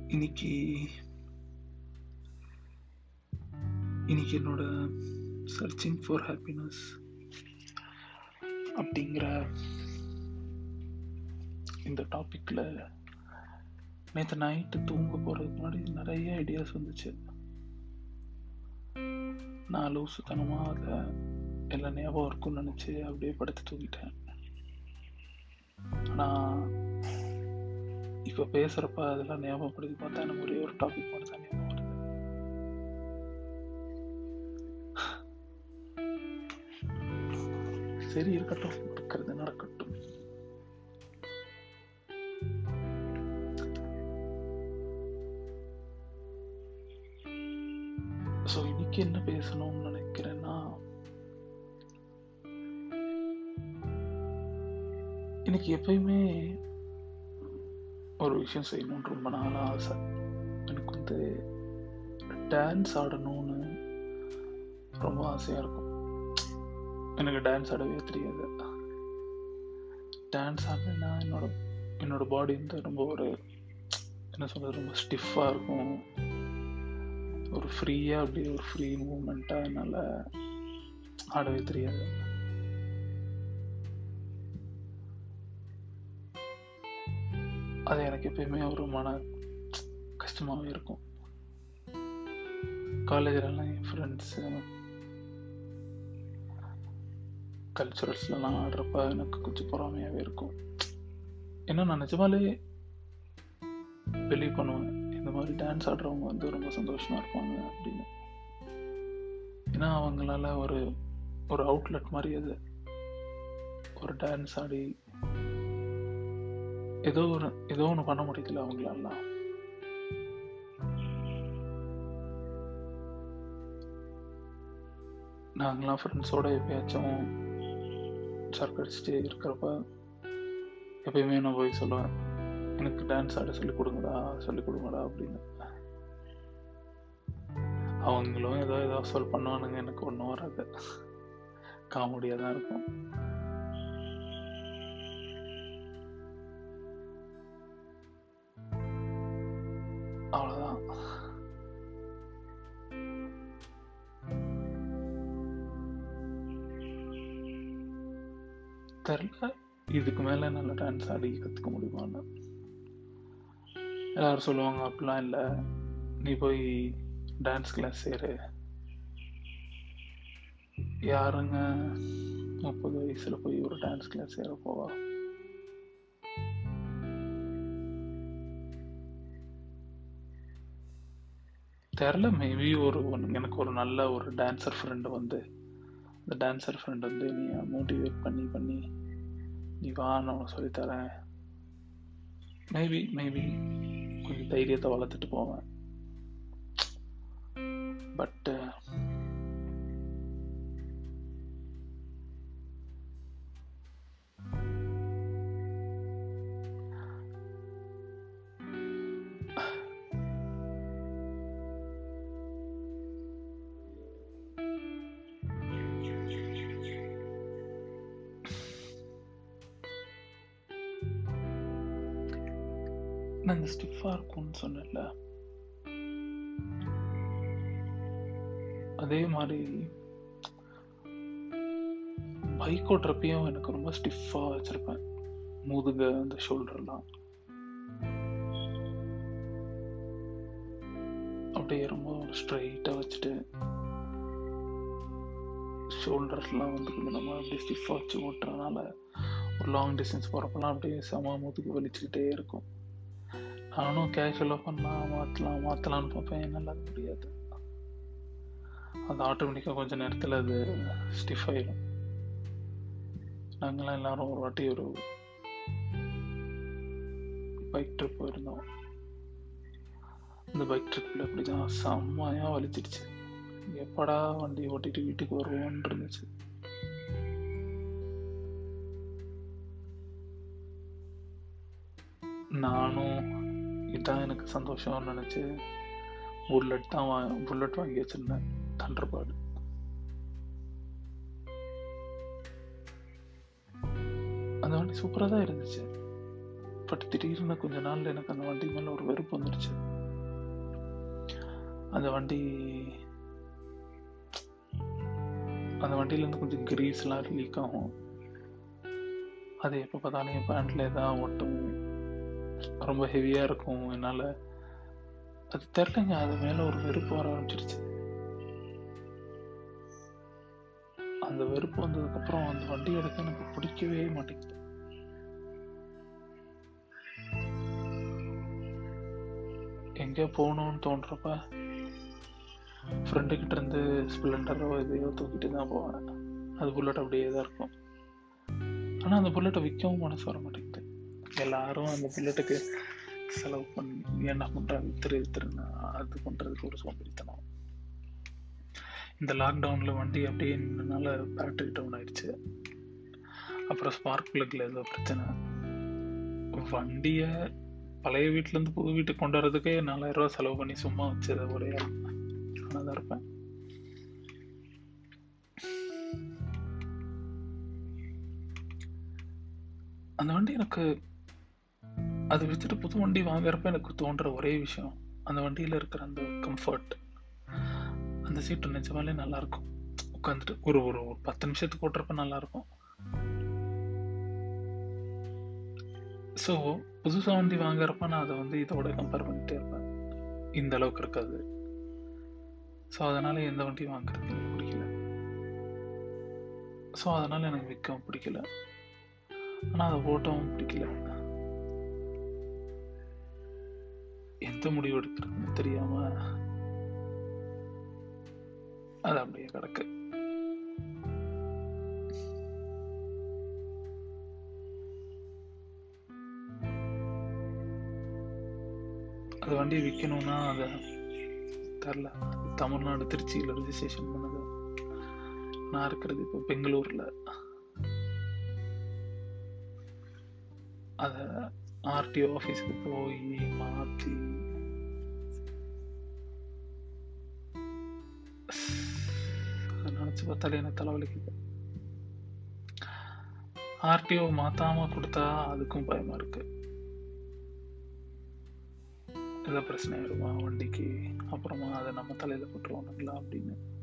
இன்னைக்கு இன்னைக்கு என்னோட சர்ச்சிங் ஃபார் ஹாப்பினஸ் அப்படிங்கிற இந்த டாப்பிக்கில் நேற்று நைட்டு தூங்க போகிறதுக்கு முன்னாடி நிறைய ஐடியாஸ் வந்துச்சு நான் லூசுத்தனமாக அதில் எல்லாம் ஞாபகம் இருக்கும்னு நினச்சி அப்படியே படுத்து தூங்கிட்டேன் ஆனால் இப்போ பேசுகிறப்ப அதெல்லாம் ஞாபகப்படுத்தி பார்த்தா எனக்கு ஒரே ஒரு டாபிக் மட்டும் தான் ஞாபகம் வருது சரி இருக்கட்டும் இருக்கிறது நடக்கட்டும் ஸோ இன்னைக்கு என்ன பேசணும்னு நினைக்கிறேன்னா எனக்கு எப்பயுமே ஒரு விஷயம் செய்யணும்னு ரொம்ப நாள் ஆசை எனக்கு வந்து டான்ஸ் ஆடணும்னு ரொம்ப ஆசையாக இருக்கும் எனக்கு டான்ஸ் ஆடவே தெரியாது டான்ஸ் ஆடினா என்னோட என்னோட பாடி வந்து ரொம்ப ஒரு என்ன சொல்கிறது ரொம்ப ஸ்டிஃபாக இருக்கும் ஒரு ஃப்ரீயாக அப்படியே ஒரு ஃப்ரீ மூமெண்ட்டாக என்னால் ஆடவே தெரியாது அது எனக்கு எப்பயுமே ஒரு மன கஷ்டமாகவே இருக்கும் காலேஜிலலாம் என் ஃப்ரெண்ட்ஸு கல்ச்சுரல்ஸ்லாம் ஆடுறப்ப எனக்கு கொஞ்சம் பொறாமையாகவே இருக்கும் ஏன்னா நான் நிஜமாலே பிலீவ் பண்ணுவேன் இந்த மாதிரி டான்ஸ் ஆடுறவங்க வந்து ரொம்ப சந்தோஷமாக இருப்பாங்க அப்படின்னு ஏன்னா அவங்களால ஒரு ஒரு அவுட்லெட் மாதிரி அது ஒரு டான்ஸ் ஆடி ஏதோ ஒரு ஏதோ ஒன்று பண்ண முடியல அவங்களாலாம் நாங்களாம் ஃப்ரெண்ட்ஸோட எப்பயாச்சும் சரக்கு அடிச்சுட்டு இருக்கிறப்ப எப்பயுமே நான் போய் சொல்லுவேன் எனக்கு டான்ஸ் ஆட சொல்லி கொடுங்கடா சொல்லி கொடுங்கடா அப்படின்னு அவங்களும் ஏதோ ஏதோ சொல் பண்ணுவானுங்க எனக்கு ஒன்றும் வராது காமெடியாக தான் இருக்கும் அவ்வளோதான் தெரில இதுக்கு மேலே நல்லா டான்ஸ் ஆடி கற்றுக்க முடியுமான்னு எல்லாரும் சொல்லுவாங்க அப்படிலாம் இல்லை நீ போய் டான்ஸ் கிளாஸ் சேரு யாருங்க முப்பது வயசில் போய் ஒரு டான்ஸ் கிளாஸ் சேர போவா தெரில மேபி ஒரு ஒன்று எனக்கு ஒரு நல்ல ஒரு டான்ஸர் ஃப்ரெண்டு வந்து அந்த டான்ஸர் ஃப்ரெண்ட் வந்து நீ மோட்டிவேட் பண்ணி பண்ணி நீ வா நான் சொல்லித்தரேன் மேபி மேபி கொஞ்சம் தைரியத்தை வளர்த்துட்டு போவேன் பட்டு நான் இந்த ஸ்டிஃபாக இருக்கும்னு சொன்னேன்ல அதே மாதிரி பைக் ஓட்டுறப்பையும் எனக்கு ரொம்ப ஸ்டிஃபாக வச்சுருப்பேன் முதுக அந்த ஷோல்டர்லாம் அப்படியே ரொம்ப ஸ்ட்ரைட்டாக வச்சுட்டு ஷோல்டர்ஸ்லாம் வந்து கொஞ்சம் நம்ம அப்படியே ஸ்டிஃபாக வச்சு ஓட்டுறதுனால ஒரு லாங் டிஸ்டன்ஸ் போகிறப்பெல்லாம் அப்படியே செம முதுகு வலிச்சுக்கிட்டே இருக்கும் நானும் கேஷுவலாக பண்ணலாம் மாற்றலாம் மாற்றலான்னு பார்ப்பேன் என்னால் அது முடியாது அது ஆட்டோமேட்டிக்காக கொஞ்சம் நேரத்தில் அது ஸ்டிஃப் ஆயிடும் நாங்களாம் எல்லாரும் ஒரு வாட்டி ஒரு பைக் ட்ரிப் போயிருந்தோம் அந்த பைக் ட்ரிப்பில் அப்படி தான் செம்மையாக வலிச்சிடுச்சு எப்படா வண்டி ஓட்டிட்டு வீட்டுக்கு வருவோன்னு இருந்துச்சு நானும் இதான் எனக்கு சந்தோஷம்னு நினச்சி புல்லட் தான் வா புல்லட் வாங்கி வச்சிருந்தேன் தண்டர்பாடு அந்த வண்டி சூப்பராக தான் இருந்துச்சு பட் திடீர்னு கொஞ்ச நாள்ல எனக்கு அந்த வண்டி மேலே ஒரு வெறுப்பு வந்துடுச்சு அந்த வண்டி அந்த வண்டியிலேருந்து கொஞ்சம் கிரீஸ்லாம் லீக் ஆகும் அது எப்போ பார்த்தாலும் என் பேண்ட்டில் தான் ஒட்டும் ரொம்ப ஹெவியாக இருக்கும் என்னால் அது தெரிலங்க அது மேலே ஒரு வெறுப்பு வர ஆரம்பிச்சிருச்சு அந்த வெறுப்பு வந்ததுக்கப்புறம் அந்த வண்டி எடுக்க எனக்கு பிடிக்கவே மாட்டேங்குது எங்கே போகணும்னு தோன்றப்ப ஃப்ரெண்டு கிட்ட இருந்து ஸ்ப்ளெண்டரோ எதையோ தூக்கிட்டு தான் போவேன் அது புல்லட் அப்படியே தான் இருக்கும் ஆனால் அந்த புல்லட்டை விற்கவும் மனசு வர மாட்டேங்குது எல்லாரும் அந்த புல்லட்டுக்கு செலவு பண்ணி என்ன பண்ணுறாங்க வித்துரு வித்துருன்னு அது பண்ணுறதுக்கு ஒரு சோம்பேறித்தனம் இந்த லாக்டவுனில் வண்டி அப்படியே நின்றனால பேட்டரி டவுன் ஆயிடுச்சு அப்புறம் ஸ்பார்க் பிளக்ல ஏதோ பிரச்சனை வண்டியை பழைய வீட்டிலேருந்து புது வீட்டுக்கு கொண்டு வரதுக்கே நாலாயிரம் ரூபா செலவு பண்ணி சும்மா வச்சது ஒரே ஆள் நான் தான் இருப்பேன் அந்த வண்டி எனக்கு அது வித்துட்டு புது வண்டி வாங்குறப்ப எனக்கு தோன்ற ஒரே விஷயம் அந்த வண்டியில் இருக்கிற அந்த கம்ஃபர்ட் அந்த சீட்டு நிஜமாலே நல்லா இருக்கும் உட்காந்துட்டு ஒரு ஒரு ஒரு பத்து நிமிஷத்துக்கு ஓட்டுறப்ப நல்லா இருக்கும் ஸோ புதுசாக வண்டி வாங்குறப்ப நான் அதை வந்து இதோட கம்பேர் பண்ணிட்டே இருப்பேன் இந்த அளவுக்கு இருக்காது ஸோ அதனால எந்த வண்டியும் வாங்குறது எனக்கு பிடிக்கல ஸோ அதனால எனக்கு விற்கவும் பிடிக்கல ஆனால் அதை ஓட்டவும் பிடிக்கல எந்த முடிவு எடுக்கிறதுன்னு தெரியாம அது அப்படியே கிடக்கு அது வண்டியை விற்கணும்னா அதை தெரில தமிழ்நாடு திருச்சியில் ரிஜிஸ்ட்ரேஷன் பண்ணது நான் இருக்கிறது இப்போ பெங்களூரில் அதை ஆர்டிஓ ஆஃபீஸுக்கு போய் மாற்றி அதை நினச்சி பார்த்தாலே எனக்கு தலைவலிக்குது ஆர்டிஓ மாத்தாம கொடுத்தா அதுக்கும் பயமா இருக்கு ஏதோ பிரச்சனை ஆயிடுமா வண்டிக்கு அப்புறமா அதை நம்ம தலையில போட்டுருவானுங்களா அப்படின்னு